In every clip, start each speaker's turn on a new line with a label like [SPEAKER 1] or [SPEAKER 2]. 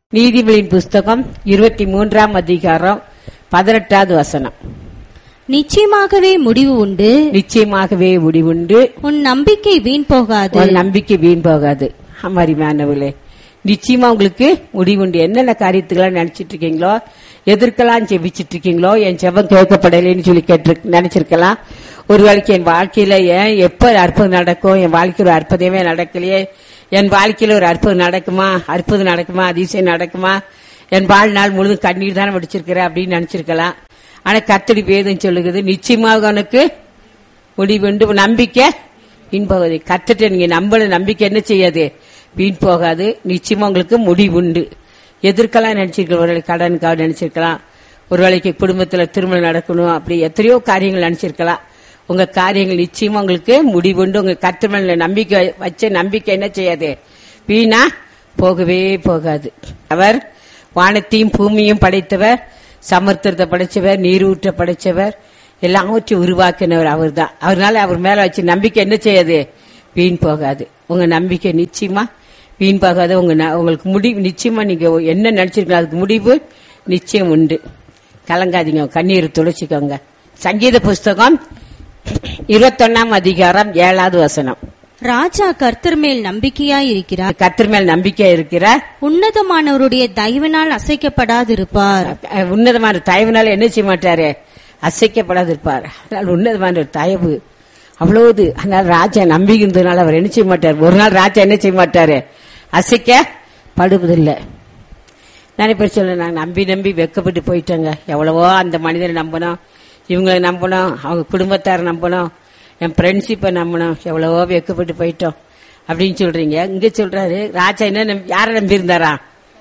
[SPEAKER 1] நீதிபதியின் புஸ்தகம் இருபத்தி மூன்றாம் அதிகாரம் பதினெட்டாவது வசனம்
[SPEAKER 2] நிச்சயமாகவே முடிவு உண்டு
[SPEAKER 1] நிச்சயமாகவே முடிவுண்டு
[SPEAKER 2] உன் நம்பிக்கை வீண் போகாது
[SPEAKER 1] உன் நம்பிக்கை வீண் போகாது அமரிமானவர்களே நிச்சயமா உங்களுக்கு முடிவுண்டு என்னென்ன காரியத்துக்கெல்லாம் நினைச்சிட்டு இருக்கீங்களோ எதற்கெல்லாம் ஜெபிச்சிட்டு இருக்கீங்களோ என் ஜெபம் கேட்கப்படலைன்னு சொல்லி கேட்டு நினைச்சிருக்கலாம் ஒரு வேளைக்கு என் வாழ்க்கையில ஏன் எப்ப அற்புதம் நடக்கும் என் வாழ்க்கையில ஒரு அற்புதமே நடக்கலையே என் வாழ்க்கையில ஒரு அற்புதம் நடக்குமா அற்புதம் நடக்குமா அதிசயம் நடக்குமா என் வாழ்நாள் முழுதும் கண்ணீர் தானே வடிச்சிருக்கிறேன் அப்படின்னு நினைச்சிருக்கலாம் ஆனா கத்தடி வேதம் சொல்லுகிறது நிச்சயமாக உனக்கு முடிவுண்டு நம்பிக்கை வீண் போகாது கத்துட்டு நீங்க நம்பல நம்பிக்கை என்ன செய்யாது வீண் போகாது நிச்சயமா உங்களுக்கு முடிவுண்டு எதற்கெல்லாம் நினைச்சிருக்கலாம் ஒரு வேளை கடனுக்காக நினைச்சிருக்கலாம் ஒரு வேளைக்கு குடும்பத்துல திருமணம் நடக்கணும் அப்படி எத்தனையோ காரியங்கள் நினைச்சிருக்கலாம் உங்க காரியங்கள் நிச்சயமா உங்களுக்கு முடிவுண்டு உங்க கத்திரமல நம்பிக்கை வச்ச நம்பிக்கை என்ன செய்யாது வீணா போகவே போகாது அவர் வானத்தையும் பூமியும் படைத்தவர் சமுத்திரத்தை படைச்சவர் நீரூற்ற படைச்சவர் எல்லாவற்றையும் உருவாக்கினவர் அவர் தான் அவர்னால அவர் மேல வச்சு நம்பிக்கை என்ன செய்யாது வீண் போகாது உங்க நம்பிக்கை நிச்சயமா வீண் போகாது உங்க ந- உங்களுக்கு முடிவு நிச்சயமா நீங்க என்ன நினைச்சிருக்கீங்க அதுக்கு முடிவு நிச்சயம் உண்டு கலங்காதீங்க கண்ணீர் துளைச்சிக்கோங்க சங்கீத புஸ்தகம் இருபத்தொன்னாம் அதிகாரம் ஏழாவது வசனம்
[SPEAKER 2] ராஜா கர்த்தர் மேல் நம்பிக்கையாய் இருக்கிறார்
[SPEAKER 1] கத்தர் மேல் நம்பிக்கை இருக்கிறார்
[SPEAKER 2] உன்னதமானவருடைய தயவினால் அசைக்கப்படாதிருப்பார்
[SPEAKER 1] அஹ் உன்னதமான தயவுனால என்ன செய்ய மாட்டாரு அசைக்கப்படாது இருப்பார் அதனால உன்னதமான ஒரு தயவு அவ்வளவு அதனால ராஜா நம்பி இருந்ததுனால அவர் என்ன செய்ய மாட்டார் ஒரு நாள் ராஜா என்ன செய்ய மாட்டாரு அசைக்கப்படுவதில்லை நிறைய பேர் சொல்ல நான் நம்பி நம்பி வெக்கப்பட்டு போயிட்டேங்க எவ்வளவோ அந்த மனிதரை நம்பணும் இவங்களை நம்பணும் அவங்க குடும்பத்தாரை நம்பணும் என் ஃப்ரெண்ட்ஷிப்பை நம்பணும் எவ்வளவோ வெக்கப்பட்டு போயிட்டோம் அப்படின்னு சொல்றீங்க இங்க சொல்றாரு ராஜா என்ன நம்பி- யாரை நம்பி இருந்தாரா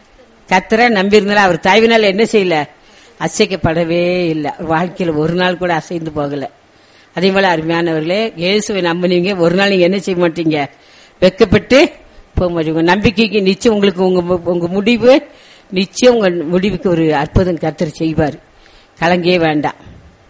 [SPEAKER 1] கத்தரை நம்பி இருந்தாலும் அவர் தயவினால் என்ன செய்யல அசைக்கப்படவே இல்லை வாழ்க்கையில ஒரு நாள் கூட அசைந்து போகல அதே போல அருமையானவர்களே இயேசுவை நம்பினீங்க ஒரு நாள் நீங்க என்ன செய்ய மாட்டீங்க வெக்கப்பட்டு போக மாட்டீங்க உங்க நம்பிக்கைக்கு நிச்சயம் உங்களுக்கு உங்க மு- உங்க முடிவு நிச்சயம் உங்க முடிவுக்கு ஒரு அற்புதம் கத்தர் செய்வார் கலங்கவே வேண்டாம்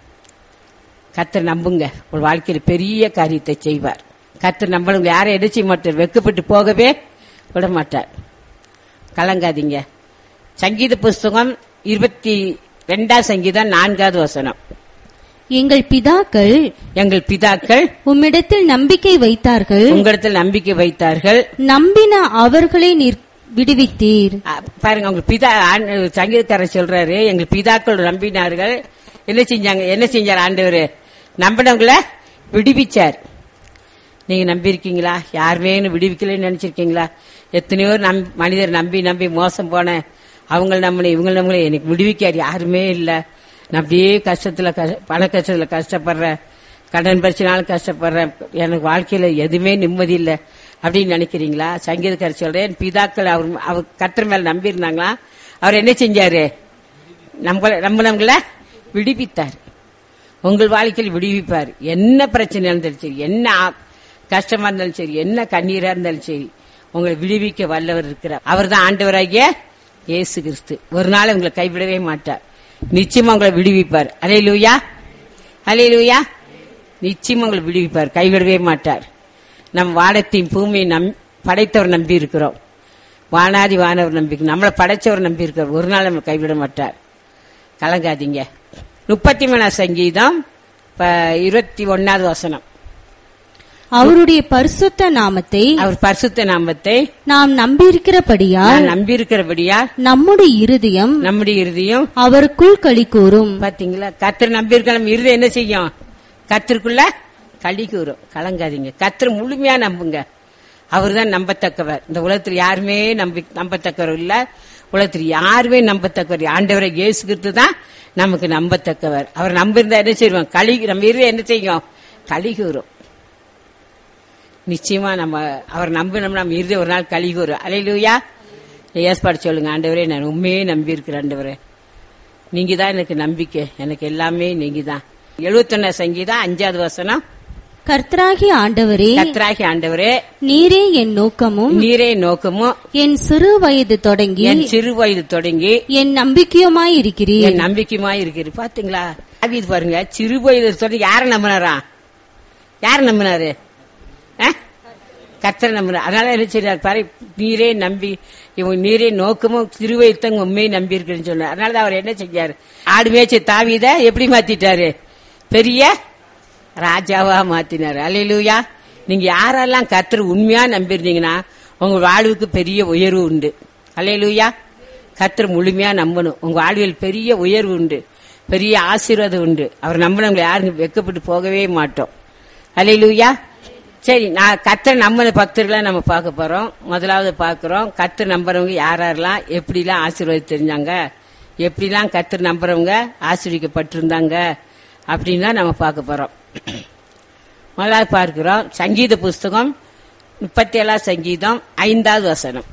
[SPEAKER 1] கத்தர் நம்புங்க உங்க வாழ்க்கையில பெரிய காரியத்தை செய்வார் கத்தர் நம்பளுங்க யாரும் என்ன செய்ய மாட்டார் வெக்கப்பட்டு போகவே விட மாட்டார் கலங்காதீங்க சங்கீத புஸ்தகம் இருபத்தி ரெண்டாம் சங்கீதம் நான்காவது வசனம்
[SPEAKER 2] எங்கள் பிதாக்கள்
[SPEAKER 1] எங்கள் பிதாக்கள்
[SPEAKER 2] உம்மிடத்தில் நம்பிக்கை வைத்தார்கள்
[SPEAKER 1] உங்களிடத்தில் நம்பிக்கை வைத்தார்கள்
[SPEAKER 2] நம்பின அவர்களை நீர் விடுவித்தீர்
[SPEAKER 1] அ, பாருங்க உங்க பிதா ஆண்- சங்கீதக்காரர் சொல்றாரு எங்கள் பிதாக்கள் நம்பினார்கள் என்ன செஞ்சாங்க என்ன செஞ்சார் ஆண்டவர் நம்பினவங்கள விடுவிச்சார் நீங்க நம்பியிருக்கீங்களா யாருமே என்ன விடுவிக்கலன்னு நினைச்சிருக்கீங்களா எத்தனையோ நம் மனிதர் நம்பி நம்பி மோசம் போனேன் அவங்க நம்மளை இவங்க நம்மளை எனக்கு விடுவிக்கார் யாருமே இல்ல நான் அப்படியே கஷ்டத்துல கஷ்ட- பண கஷ்டத்துல கஷ்டப்படுறேன் கடன் பிரச்சனால கஷ்டப்படுறேன் எனக்கு வாழ்க்கையில எதுவுமே நிம்மதி இல்ல அப்படின்னு நினைக்கிறீங்களா சங்கீதக்காரர் சொல்றேன் பிதாக்கள் அவர் அவர் கத்தர் மேல நம்பி இருந்தாங்களா அவர் என்ன செஞ்சாரு நம்மள நம்மளவங்கள விடுவித்தார் உங்கள் வாழ்க்கையில் விடுவிப்பார் என்ன பிரச்சனை இருந்தாலும் சரி என்ன ஆ- கஷ்டமா இருந்தாலும் சரி என்ன கண்ணீரா இருந்தாலும் சரி உங்களை விடுவிக்க வல்லவர் இருக்கிறார் அவர் தான் ஆண்டவராகிய இயேசு கிறிஸ்து ஒரு நாள் உங்களை கைவிடவே மாட்டார் நிச்சயமா உங்களை விடுவிப்பார் அலே லூயா அலே லூயா நிச்சயமா உங்களை விடுவிப்பார் கைவிடவே மாட்டார் நம் வானத்தையும் பூமியை நம் படைத்தவர் நம்பி இருக்கிறோம் வானாதி வானவர் நம்பி நம்மளை படைச்சவர் நம்பி இருக்கிறோம் ஒரு நாள் நம்ம கைவிட மாட்டார் கலங்காதீங்க முப்பத்தி மூணாம் சங்கீதம் ப- இருபத்தி ஒன்னாவது வசனம்
[SPEAKER 2] அவருடைய பரிசுத்த நாமத்தை
[SPEAKER 1] அவர் பரிசுத்த நாமத்தை
[SPEAKER 2] நாம் நம்பியிருக்கிறபடியால்
[SPEAKER 1] நான் நம்பி இருக்கிறபடியா
[SPEAKER 2] நம்முடைய இருதயம்
[SPEAKER 1] நம்முடைய இறுதியும்
[SPEAKER 2] அவருக்குள் களி கூறும்
[SPEAKER 1] பாத்தீங்களா கத்தர் நம்பி இருக்க நம்ம இருதயம் என்ன செய்யும் கத்திற்குள்ள களி கூறும் கலங்காதீங்க கத்தர் முழுமையா நம்புங்க அவர் தான் நம்பத்தக்கவர் இந்த உலகத்தில் யாருமே நம்பி நம்பத்தக்கவர் இல்ல உலகத்தில் யாருமே நம்பத்தக்கவர் ஆண்டவரை இயேசு கிறிஸ்து தான் நமக்கு நம்பத்தக்கவர் அவர் நம்பியிருந்தா என்ன செய்வோம் களி நம்ம இருதயம் என்ன செய்யும் களி கூறும் நிச்சயமா நம்ம அவர் நம்பினோம் நம்ம இறுதி ஒரு நாள் கழி கூறும் அலையிலூயா ஏற்பாடு சொல்லுங்க ஆண்டவரே நான் உண்மையே நம்பி இருக்கிறேன் ஆண்டவரே நீங்க தான் எனக்கு நம்பிக்கை எனக்கு எல்லாமே நீங்க தான் எழுபத்தொன்னு சங்கீதம் அஞ்சாவது வசனம்
[SPEAKER 2] கர்த்தராகிய ஆண்டவரே
[SPEAKER 1] கத்ராகி ஆண்டவரே
[SPEAKER 2] நீரே என் நோக்கமும்
[SPEAKER 1] நீரே நோக்கமும்
[SPEAKER 2] என் சிறு வயது தொடங்கி
[SPEAKER 1] என் சிறு வயது தொடங்கி
[SPEAKER 2] என் நம்பிக்கையுமாய் இருக்கிறீர்
[SPEAKER 1] என் நம்பிக்கையுமாய் இருக்கிறது பாத்தீங்களா தாவீது பாருங்க சிறு வயது தொடங்கி யார நம்பினாரா யார நம்பினாரு ஆ? கர்த்தரை நம்புற அதனால என்ன செய்யறாரு பாரு நீரே நம்பி இவங்க நீரே நோக்கமும் திருவைத்தங்க உண்மையை நம்பி இருக்குன்னு சொன்னார் அதனால தான் அவர் என்ன செஞ்சாரு ஆடு மேய்ச்ச தாவித எப்படி மாத்திட்டாரு பெரிய ராஜாவா மாத்தினாரு அலையிலூயா நீங்க யாரெல்லாம் கர்த்தர் உண்மையா நம்பியிருந்தீங்கன்னா உங்க வாழ்வுக்கு பெரிய உயர்வு உண்டு அலையிலூயா கர்த்தர் முழுமையா நம்பணும் உங்க வாழ்வில் பெரிய உயர்வு உண்டு பெரிய ஆசீர்வாதம் உண்டு அவர் நம்பினவங்களை யாரும் வெக்கப்பட்டு போகவே மாட்டோம் அலையிலூயா சரி நான் கர்த்தர் நம்பின பக்தர்களை நம்ம பார்க்க போறோம் முதலாவது பார்க்கிறோம் கர்த்தர் நம்புறவங்க யார் யாரெல்லாம் எப்படிலாம் ஆசீர்வாதம் தெரிஞ்சாங்க எப்படிலாம் கர்த்தர் நம்புறவங்க ஆசீர்விக்கப்பட்டிருந்தாங்க அப்படின்னு தான் நம்ம பார்க்க போறோம் முதலாவது பார்க்கிறோம் சங்கீத புஸ்தகம் முப்பத்தி ஏழாம் சங்கீதம் ஐந்தாவது வசனம்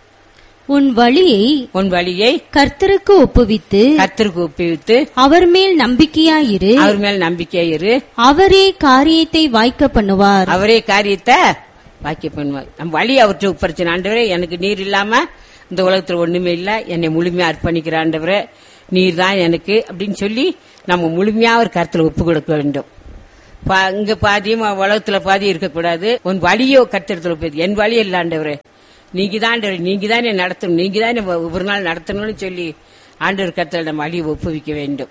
[SPEAKER 2] உன் வழியை
[SPEAKER 1] உன் வழியை
[SPEAKER 2] கர்த்தருக்கு ஒப்புவித்து
[SPEAKER 1] கர்த்தருக்கு ஒப்புவித்து
[SPEAKER 2] அவர் மேல் நம்பிக்கையாயிரு
[SPEAKER 1] அவர் மேல் நம்பிக்கை இரு
[SPEAKER 2] அவரே காரியத்தை வாய்க்க பண்ணுவார்
[SPEAKER 1] அவரே காரியத்தை வாக்கிய பண்ணுவார் நம்ம வழி அவர்கிட்ட ஒப்படைச்ச ஆண்டவரே எனக்கு நீர் இல்லாம இந்த உலகத்துல ஒண்ணுமே இல்ல என்னை முழுமையா அர்ப்பணிக்கிற ஆண்டவரே நீர் தான் எனக்கு அப்படின்னு சொல்லி நம்ம முழுமையா ஒரு கருத்துல ஒப்பு கொடுக்க வேண்டும் பா- இங்க பாதியும் உலகத்துல பாதி இருக்கக்கூடாது உன் வழியோ கத்திரத்துல போய் என் வழி இல்ல ஆண்டவரே நீங்க தான் ஆண்டவரே நீங்க தான் என்னை நடத்தணும் நீங்க தான் என்னை ஒரு நாள் நடத்தணும்னு சொல்லி ஆண்டவர் கத்திர நம்ம வழியை ஒப்புவிக்க வேண்டும்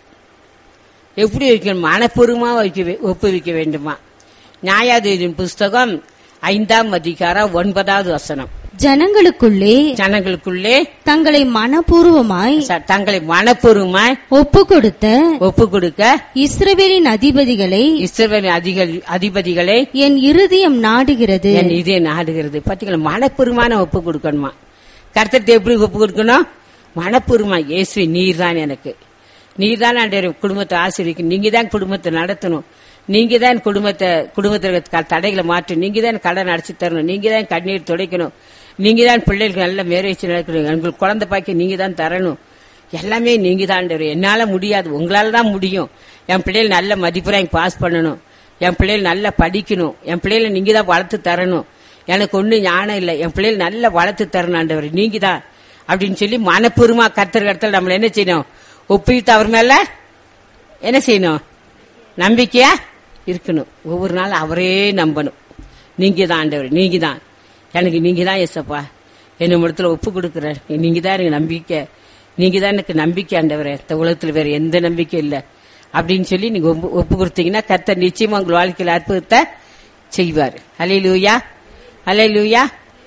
[SPEAKER 1] எப்படி வைக்கணும் மனப்பூர்வமா வைக்க வே- ஒப்புவிக்க வேண்டுமா நியாயாதிபதியின் புஸ்தகம் ஐந்தாம் அதிகாரம் ஒன்பதாவது வசனம்
[SPEAKER 2] ஜனங்களுக்குள்ளே
[SPEAKER 1] ஜனங்களுக்குள்ளே
[SPEAKER 2] தங்களை மனப்பூர்வமாய்
[SPEAKER 1] ச- தங்களை மனப்பூர்வமாய்
[SPEAKER 2] ஒப்பு கொடுத்த
[SPEAKER 1] ஒப்பு கொடுக்க
[SPEAKER 2] இஸ்ரவேலின் அதிபதிகளை
[SPEAKER 1] இஸ்ரவேல் அதிகள் அதிபதிகளை
[SPEAKER 2] என் இருதயம் நாடுகிறது
[SPEAKER 1] என் இதே நாடுகிறது பாத்தீங்களா மனப்பூர்வமான ஒப்பு கொடுக்கணுமா கர்த்தத்தை எப்படி ஒப்பு கொடுக்கணும் மனப்பூர்வமா இயேசு நீர் தான் எனக்கு நீர் தான் ஆண்டவரே குடும்பத்தை ஆசிரியக்கு நீங்க தான் குடும்பத்தை நடத்தணும் நீங்க தான் குடும்பத்தை குடும்பத்தில் இருக்க தடைகளை மாற்றணும் நீங்க தான் கடன் அடைச்சு தரணும் நீங்க தான் கண்ணீர் துடைக்கணும் நீங்க தான் பிள்ளைகளுக்கு நல்ல மேரேஜ் நடக்கணும் உங்களுக்கு குழந்தை பாக்கி நீங்க தான் தரணும் எல்லாமே நீங்க தான் ஆண்டவரே என்னால முடியாது உங்களால தான் முடியும் என் பிள்ளைகள் நல்ல மதிப்பெல்லாம் பாஸ் பண்ணணும் என் பிள்ளைகள் நல்லா படிக்கணும் என் பிள்ளைகளை நீங்க தான் வளர்த்து தரணும் எனக்கு ஒன்றும் ஞானம் இல்லை என் பிள்ளைகள் நல்லா வளர்த்து தரணும் ஆண்டவர் நீங்க தான் அப்படின்னு சொல்லி மனப்பூர்வமா கர்த்தர் கடத்தல் நம்மள என்ன செய்யணும் ஒப்பிட்டு அவர் மேல என்ன செய்யணும் நம்பிக்கையா இருக்கணும் ஒவ்வொரு நாள் அவரே நம்பணும் நீங்க தான் ஆண்டவர் நீங்க தான் எனக்கு நீங்க தான் எசப்பா என்ன இடத்துல ஒப்பு கொடுக்குற நீங்க தான் எனக்கு நம்பிக்கை நீங்க தான் எனக்கு நம்பிக்கை ஆண்டவரே இந்த உலகத்துல வேற எந்த நம்பிக்கை இல்லை அப்படின்னு சொல்லி நீங்க ஒப்பு- ஒப்பு கொடுத்தீங்கன்னா கர்த்தர் நிச்சயமா உங்கள் வாழ்க்கையில் அற்புதத்தை செய்வார் அலையிலூயா அலையிலூயா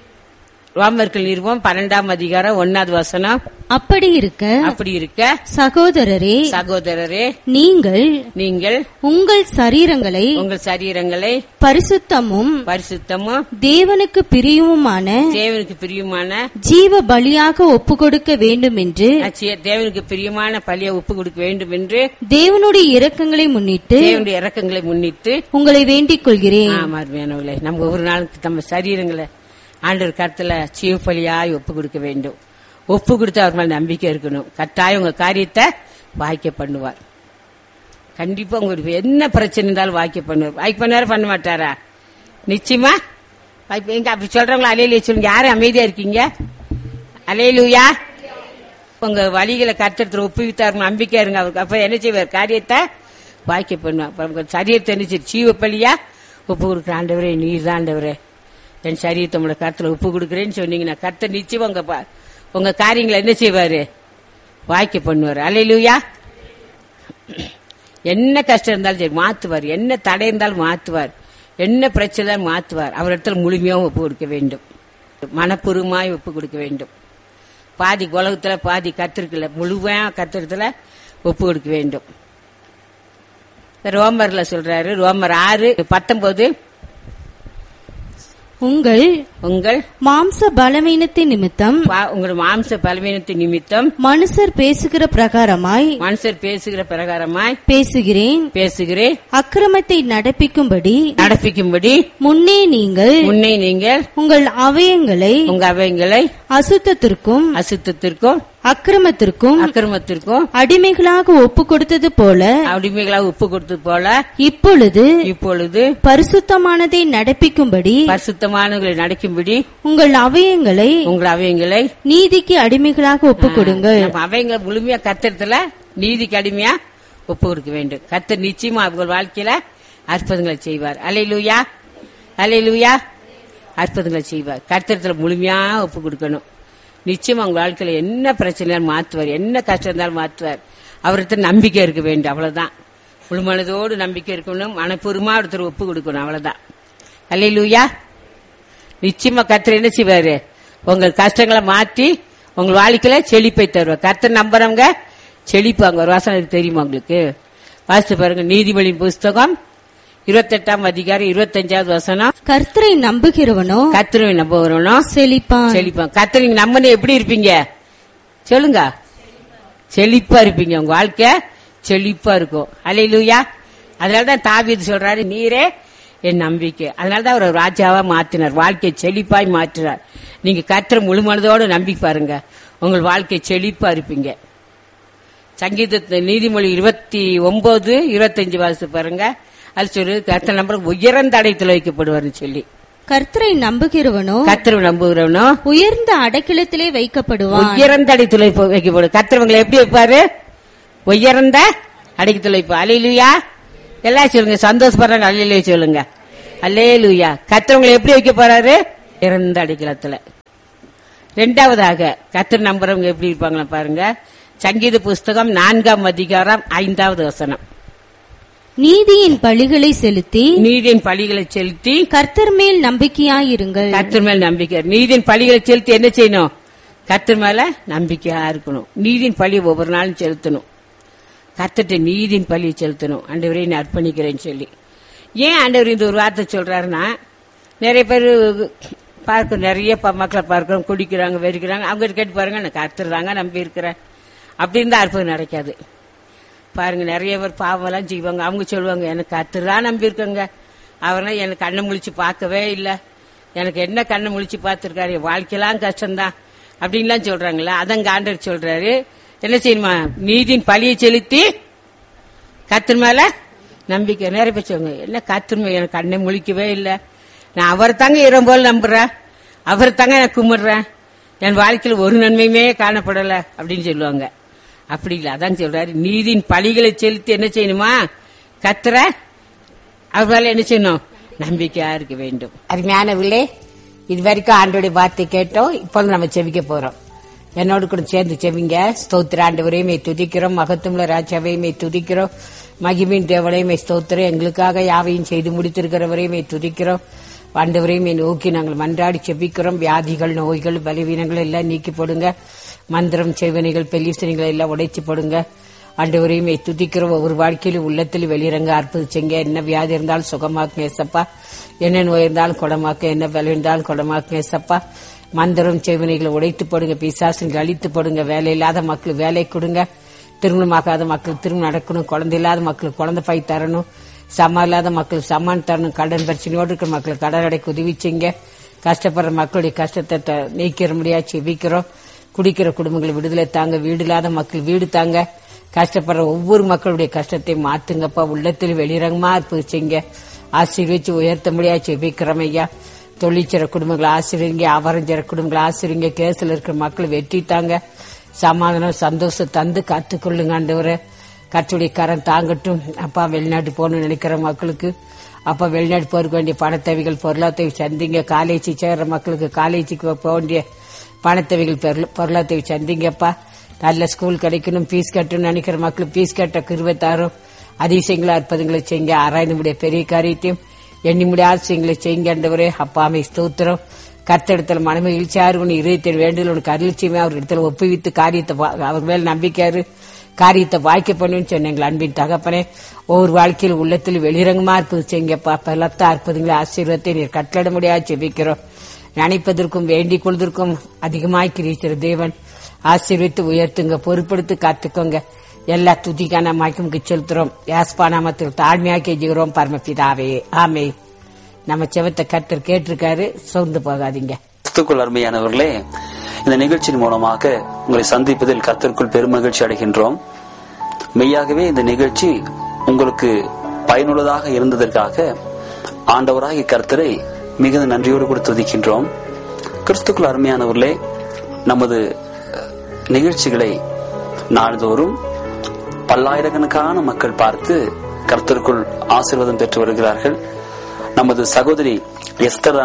[SPEAKER 1] ரோமர்கள் நிறுவம் பன்னெண்டாம் அதிகாரம் ஒன்னாவது வசனம்
[SPEAKER 2] அப்படி இருக்க
[SPEAKER 1] அப்படி இருக்க
[SPEAKER 2] சகோதரரே
[SPEAKER 1] சகோதரரே
[SPEAKER 2] நீங்கள்
[SPEAKER 1] நீங்கள்
[SPEAKER 2] உங்கள் சரீரங்களை
[SPEAKER 1] உங்கள் சரீரங்களை
[SPEAKER 2] பரிசுத்தமும்
[SPEAKER 1] பரிசுத்தமும்
[SPEAKER 2] தேவனுக்கு பிரியவுமான
[SPEAKER 1] தேவனுக்கு பிரியமான
[SPEAKER 2] ஜீவ பலியாக ஒப்பு கொடுக்க வேண்டும் என்று
[SPEAKER 1] அச்சிய- தேவனுக்கு பிரியமான பலியை ஒப்பு கொடுக்க வேண்டும் என்று
[SPEAKER 2] தேவனுடைய இரக்கங்களை முன்னிட்டு
[SPEAKER 1] தேவனுடைய இறக்கங்களை முன்னிட்டு
[SPEAKER 2] உங்களை வேண்டிக் கொள்கிறேன்
[SPEAKER 1] ஆமா அருமையானவர்களே நம்ம ஒவ்வொரு நாளுக்கு நம்ம சரீரங்களை ஆண்டவர் கருத்துல சீவ பலியாய் ஒப்பு கொடுக்க வேண்டும் ஒப்பு கொடுத்து அவர் மேல நம்பிக்கை இருக்கணும் கட்டாயம் உங்க காரியத்தை வாய்க்க பண்ணுவார் கண்டிப்பா உங்களுக்கு என்ன பிரச்சனை இருந்தாலும் வாய்க்க பண்ணுவார் வாய்க்க பண்ணுவாரா பண்ண மாட்டாரா நிச்சயமா வாய்ப்பு எங்க அப்படி சொல்றவங்களா அலையில சொல்லுங்க யாரும் அமைதியா இருக்கீங்க அலையிலுயா உங்க வழிகளை கர்த்தத்தில் ஒப்புவித்தார் நம்பிக்கை இருங்க அவருக்கு அப்ப என்ன செய்வார் காரியத்தை வாய்க்க பண்ணுவார் அப்ப உங்க சரீரத்தை என்ன செய்ய சீவ பலியா ஒப்பு கொடுக்குற ஆண்டவரே நீர் தான் ஆண்டவரே என் சரீரத்தை உங்களோட கருத்துல ஒப்பு கொடுக்குறேன்னு சொன்னீங்கன்னா கர்த்தர் நிச்சயம் உங்க பா- உங்க காரியங்களை என்ன செய்வாரு வாய்க்க பண்ணுவார் அலையிலுயா என்ன கஷ்டம் இருந்தாலும் சரி மாத்துவார் என்ன தடை இருந்தாலும் மாத்துவார் என்ன பிரச்சனை இருந்தாலும் மாத்துவார் அவர் இடத்துல முழுமையாகவும் ஒப்பு கொடுக்க வேண்டும் மனப்பூர்வமாய் ஒப்பு கொடுக்க வேண்டும் பாதி உலகத்துல பாதி கத்திருக்கல முழுமையா கத்திரத்துல ஒப்பு கொடுக்க வேண்டும் ரோமர்ல சொல்றாரு ரோமர் ஆறு பத்தொன்பது
[SPEAKER 2] உங்கள்
[SPEAKER 1] உங்கள்
[SPEAKER 2] மாம்ச பலவீனத்தின் நிமித்தம்
[SPEAKER 1] பா- உங்கள் மாம்ச பலவீனத்தின் நிமித்தம்
[SPEAKER 2] மனுஷர் பேசுகிற பிரகாரமாய்
[SPEAKER 1] மனுஷர் பேசுகிற பிரகாரமாய்
[SPEAKER 2] பேசுகிறேன்
[SPEAKER 1] பேசுகிறேன்
[SPEAKER 2] அக்கிரமத்தை நடப்பிக்கும்படி
[SPEAKER 1] நடப்பிக்கும்படி
[SPEAKER 2] முன்னே நீங்கள்
[SPEAKER 1] முன்னே நீங்கள்
[SPEAKER 2] உங்கள் அவயங்களை
[SPEAKER 1] உங்க அவைங்களை
[SPEAKER 2] அசுத்தத்திற்கும்
[SPEAKER 1] அசுத்தத்திற்கும்
[SPEAKER 2] அக்கிரமத்திற்கும்
[SPEAKER 1] அக்கிரமத்திற்கும்
[SPEAKER 2] அடிமைகளாக ஒப்பு கொடுத்தது போல
[SPEAKER 1] அடிமைகளாக உப்பு கொடுத்தது போல
[SPEAKER 2] இப்பொழுது
[SPEAKER 1] இப்பொழுது
[SPEAKER 2] பரிசுத்தமானதை நடப்பிக்கும்படி
[SPEAKER 1] பரிசுத்தமானவர்களை நடக்கும்படி
[SPEAKER 2] உங்கள் அவயங்களை
[SPEAKER 1] உங்கள் அவைங்களை
[SPEAKER 2] நீதிக்கு அடிமைகளாக ஒப்பு கொடுங்கள்
[SPEAKER 1] நம்ம அவைங்களை முழுமையா கத்திரத்துல நீதிக்கு அடிமையா ஒப்பு கொடுக்க வேண்டும் கத்தர் நிச்சயமா அவங்க வாழ்க்கையில அற்புதங்களை செய்வார் அலையிலுயா அலையிலுயா அற்புதங்களை செய்வார் கர்த்தரத்துல முழுமையா ஒப்பு கொடுக்கணும் நிச்சயம் அவங்க வாழ்க்கையில என்ன பிரச்சனையாலும் மாத்துவார் என்ன கஷ்டம் இருந்தாலும் மாத்துவார் அவர்கிட்ட நம்பிக்கை இருக்க வேண்டும் அவ்வளவுதான் முழுமனதோடு நம்பிக்கை இருக்கணும் மனப்பூர்வமா ஒருத்தர் ஒப்பு கொடுக்கணும் அவ்வளவுதான் அல்லையிலூயா நிச்சயமா கர்த்தர் என்ன செய்வாரு உங்கள் கஷ்டங்களை மாற்றி உங்கள் வாழ்க்கையில செழிப்பை தருவார் கர்த்தர் நம்புறவங்க செழிப்பாங்க ஒரு வாசனை இருக்கு தெரியுமா உங்களுக்கு வாசித்து பாருங்க நீதிபதியின் புஸ்தகம் இருபத்தெட்டாம் அதிகாரம் இருபத்தஞ்சாவது வசனம்
[SPEAKER 2] கர்த்தரை நம்புகிறவனோ
[SPEAKER 1] கர்த்தரை நம்புறவனும்
[SPEAKER 2] செழிப்பான்
[SPEAKER 1] செழிப்பான் கர்த்தர் நீங்க நம்பின எப்படி இருப்பீங்க சொல்லுங்க செழிப்பா இருப்பீங்க உங்க வாழ்க்கை செழிப்பா இருக்கும் அலையிலூயா அதனாலதான் தாவீது சொல்றாரு நீரே என் நம்பிக்கை அதனாலதான் அவர் ராஜாவா மாத்தினார் வாழ்க்கையை செழிப்பாய் மாற்றினார் நீங்க கர்த்தரை முழு மனதோட நம்பி பாருங்க உங்கள் வாழ்க்கை செழிப்பா இருப்பீங்க சங்கீத நீதிமொழி இருபத்தி ஒன்பது இருபத்தஞ்சு வாசி பாருங்க அது சொல்லு கர்த்தர் நம்பர் உயர்ந்த அடைத்துல வைக்கப்படுவார்னு சொல்லி
[SPEAKER 2] கர்த்தரை நம்புகிறவனோ
[SPEAKER 1] கர்த்தரை நம்புகிறவனும்
[SPEAKER 2] உயர்ந்த அடைக்கலத்திலே வைக்கப்படுவான்
[SPEAKER 1] உயர்ந்த அடித்துளை வைக்கப்படும் கத்திரவங்களை எப்படி வைப்பாரு உயர்ந்த அடித்துளை வைப்பு அலையிலுயா எல்லாம் சொல்லுங்க சந்தோஷப்படுறாங்க அல்லையிலே சொல்லுங்க அல்லேலுயா கத்திரவங்களை எப்படி வைக்க போறாரு இறந்த அடிக்கலத்துல ரெண்டாவதாக கத்திர நம்புறவங்க எப்படி இருப்பாங்களா பாருங்க சங்கீத புஸ்தகம் நான்காம் அதிகாரம் ஐந்தாவது வசனம்
[SPEAKER 2] நீதியின் பழிகளை செலுத்தி
[SPEAKER 1] நீதியின் பழிகளை செலுத்தி
[SPEAKER 2] கர்த்தர் மேல் நம்பிக்கையாயிருங்கள்
[SPEAKER 1] கர்த்தர் மேல நம்பிக்கை நீதியின் பழிகளை செலுத்தி என்ன செய்யணும் கர்த்தர் மேல நம்பிக்கையா இருக்கணும் நீதியின் பழி ஒவ்வொரு நாளும் செலுத்தணும் கர்த்தர்ட்ட நீதியின் பழியை செலுத்தணும் ஆண்டவரே நான் அர்ப்பணிக்கிறேன்னு சொல்லி ஏன் ஆண்டவர் இந்த ஒரு வார்த்தை சொல்றாருன்னா நிறைய பேர் பார்க்க நிறைய ப- மக்களை பார்க்கிறோம் குடிக்கிறாங்க வெறிக்கிறாங்க அவங்க கேட்டு பாருங்க நான் கர்த்தர் தாங்க நம்பி இருக்கிறேன் அப்படி இருந்தா அற்புதம் நடக்காது பாருங்க நிறைய பேர் பாவம்லாம் செய்வாங்க அவங்க சொல்லுவாங்க எனக்கு கர்த்தர் தான் நம்பி இருக்கங்க அவரெல்லாம் எனக்கு கண்ணை முழிச்சு பார்க்கவே இல்லை எனக்கு என்ன கண்ணை முழிச்சு பார்த்துருக்காரு என் வாழ்க்கையெல்லாம் கஷ்டம்தான் அப்படின்லாம் சொல்றாங்களா அதங்க ஆண்டவர் சொல்றாரு என்ன செய்யணுமா நீதியின் பழியை செலுத்தி கர்த்தர் மேல நம்பிக்கை நிறைய பேர் சொல்லுவாங்க என்ன கர்த்தர் மேல எனக்கு கண்ணை முழிக்கவே இல்லை நான் அவர் தாங்க இரம் போல நம்புறேன் அவர் தாங்க நான் கும்பிடுறேன் என் வாழ்க்கையில் ஒரு நன்மையுமே காணப்படல அப்படின்னு சொல்லுவாங்க அப்படி இல்லை அதான் சொல்றாரு நீதியின் பழிகளை செலுத்தி என்ன செய்யணுமா கத்துற அவரால் என்ன செய்யணும் நம்பிக்கையா இருக்க வேண்டும் அருமையானவர்களே இது வரைக்கும் ஆண்டோடைய வார்த்தை கேட்டோம் இப்பொழுது நம்ம செவிக்க போறோம் என்னோடு கூட சேர்ந்து செவிங்க ஸ்தோத்திர ஆண்டவரையுமே துதிக்கிறோம் மகத்துவ ராஜாவையுமே துதிக்கிறோம் மகிமின் தேவனையுமே ஸ்தோத்திரம் எங்களுக்காக யாவையும் செய்து முடித்திருக்கிறவரையுமே துதிக்கிறோம் ஆண்டவரையுமே நோக்கி நாங்கள் மன்றாடி செபிக்கிறோம் வியாதிகள் நோய்கள் பலவீனங்கள் எல்லாம் நீக்கி போடுங்க மந்திரம் செய்வனைகள் பெல்லிசனைகள் எல்லாம் உடைச்சு போடுங்க ஆண்டவரையுமே துதிக்கிறோம் ஒவ்வொரு வாழ்க்கையிலும் உள்ளத்தில் வெளியிறங்க அற்புதிச்சங்க என்ன வியாதி இருந்தாலும் சுகமாக்குங்க ஏசப்பா என்ன நோய் இருந்தாலும் குணமாக்க என்ன பலம் இருந்தாலும் குணமாக்குங்க ஏசப்பா மந்திரம் செய்வனைகளை உடைத்து போடுங்க பிசாசுங்களை அழித்து போடுங்க வேலை இல்லாத மக்களுக்கு வேலை கொடுங்க திருமணமாகாத மக்களுக்கு திருமணம் நடக்கணும் குழந்தை இல்லாத மக்களுக்கு குழந்தை பாய் தரணும் சமம் இல்லாத மக்களுக்கு சமான் தரணும் கடன் பிரச்சனையோடு இருக்கிற மக்களுக்கு கடன் அடைக்க உதவி செய்யுங்க கஷ்டப்படுற மக்களுடைய கஷ்டத்தை த- நீக்கிற முடியா செவிக்கிறோம் குடிக்கிற குடும்பங்களை விடுதலை தாங்க வீடு இல்லாத மக்கள் வீடு தாங்க கஷ்டப்படுற ஒவ்வொரு மக்களுடைய கஷ்டத்தை மாத்துங்கப்பா உள்ளத்தில் வெளிரங்கமா இருப்பிச்சிங்க ஆசீர்வச்சு உயர்த்த முடியா செபிக்கிறோம் ஐயா தொழிற்சிற குடும்பங்களை ஆசிரியங்க அவரஞ்சிற குடும்பங்களை ஆசிரியங்க கேஸ்ல இருக்கிற மக்களை வெற்றி தாங்க சமாதானம் சந்தோஷம் தந்து காத்துக்கொள்ளுங்க ஆண்டவரே கற்றுடைய கரம் தாங்கட்டும் அப்பா வெளிநாட்டு போகணும்னு நினைக்கிற மக்களுக்கு அப்பா வெளிநாட்டு போறதுக்கு வேண்டிய பணத்தேவைகள் பொருளாதார சந்திங்க காலேஜ் சேர்ற மக்களுக்கு காலேஜுக்கு போக வேண்டிய பணத்தேவைகள் பொருள- பொருளாதார சந்திங்கப்பா நல்ல ஸ்கூல் கிடைக்கணும் ஃபீஸ் கட்டணும்னு நினைக்கிற மக்களுக்கு ஃபீஸ் கட்ட கிருவத்தாரும் அதிசயங்களா இருப்பதுங்களை செய்யுங்க ஆராய்ந்து முடிய பெரிய காரியத்தையும் எண்ணி முடியாத செய்யுங்களை செய்யுங்க ஆண்டவரே அப்பாமை ஸ்தோத்திரம் கர்த்தடத்துல மனமகிழ்ச்சியா இருக்கணும் இருபத்தி வேண்டுதல் உனக்கு அருள்ச்சியுமே அவர் இடத்துல ஒப்புவித்து காரியத்தை வா- அவர் மேல் நம்பிக்கையாரு காரியத்தை வாய்க்க பண்ணுன்னு சொன்னீங்க அன்பின் தகப்பனே ஒவ்வொரு வாழ்க்கையில் உள்ளத்தில் வெளிரங்கமா இருப்பது செய்யுங்கப்பா பலத்த அற்புதங்களை ஆசீர்வத்தை நீர் கட்டளட முடியாது செபிக்கிறோம் நினைப்பதற்கும் வேண்டிக் கொள்வதற்கும் அதிகமாய் கிரிக்கிற தேவன் ஆசீர்வித்து உயர்த்துங்க பொறுப்படுத்தி காத்துக்கோங்க எல்லா துதிக்கான மாய்க்கும் செலுத்துறோம் யாஸ்பா நாமத்தில் தாழ்மையா கெஞ்சுகிறோம் பரமபிதாவே ஆமே நம்ம செவத்தை கர்த்தர் கேட்டிருக்காரு சோர்ந்து போகாதீங்க
[SPEAKER 3] கிறிஸ்துக்குள் அருமையானவர்களே இந்த நிகழ்ச்சியின் மூலமாக உங்களை சந்திப்பதில் கர்த்தருக்குள் பெருமகிழ்ச்சி அடைகின்றோம் மெய்யாகவே இந்த நிகழ்ச்சி உங்களுக்கு பயனுள்ளதாக இருந்ததற்காக ஆண்டவராகிய கர்த்தரை மிகுந்த நன்றியோடு கூட துதிக்கின்றோம் கிறிஸ்துக்குள் அருமையானவர்களே நமது அஹ், நிகழ்ச்சிகளை நாள்தோறும் பல்லாயிரக்கணக்கான மக்கள் பார்த்து கர்த்தருக்குள் ஆசீர்வாதம் பெற்று வருகிறார்கள் நமது சகோதரி எஸ்தர் ராணி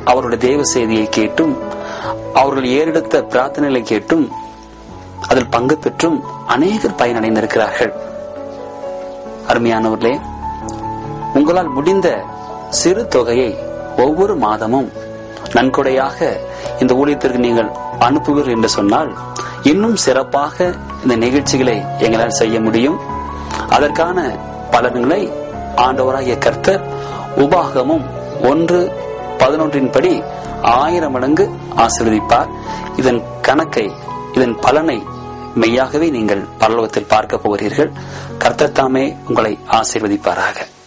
[SPEAKER 3] அவருடைய தேவ செய்தியை கேட்டும் அவர்கள் ஏறெடுத்த பிரார்த்தனைகளை கேட்டும் அதில் பங்கு பெற்றும் அநேகர் பயனடைந்திருக்கிறார்கள் அருமையானவர்களே உங்களால் முடிந்த சிறு தொகையை ஒவ்வொரு மாதமும் நன்கொடையாக இந்த ஊழியத்திற்கு நீங்கள் அனுப்புவீர்கள் என்று சொன்னால் இன்னும் சிறப்பாக இந்த நிகழ்ச்சிகளை எங்களால் செய்ய முடியும் அதற்கான பலன்களை ஆண்டவராகிய கர்த்தர் உபாகமும் ஒன்று பதினொன்றின் படி ஆயிரம் மடங்கு ஆசீர்வதிப்பார் இதன் கணக்கை இதன் பலனை மெய்யாகவே நீங்கள் பரலோகத்தில் பார்க்க போகிறீர்கள் கர்த்தர் தாமே உங்களை ஆசீர்வதிப்பாராக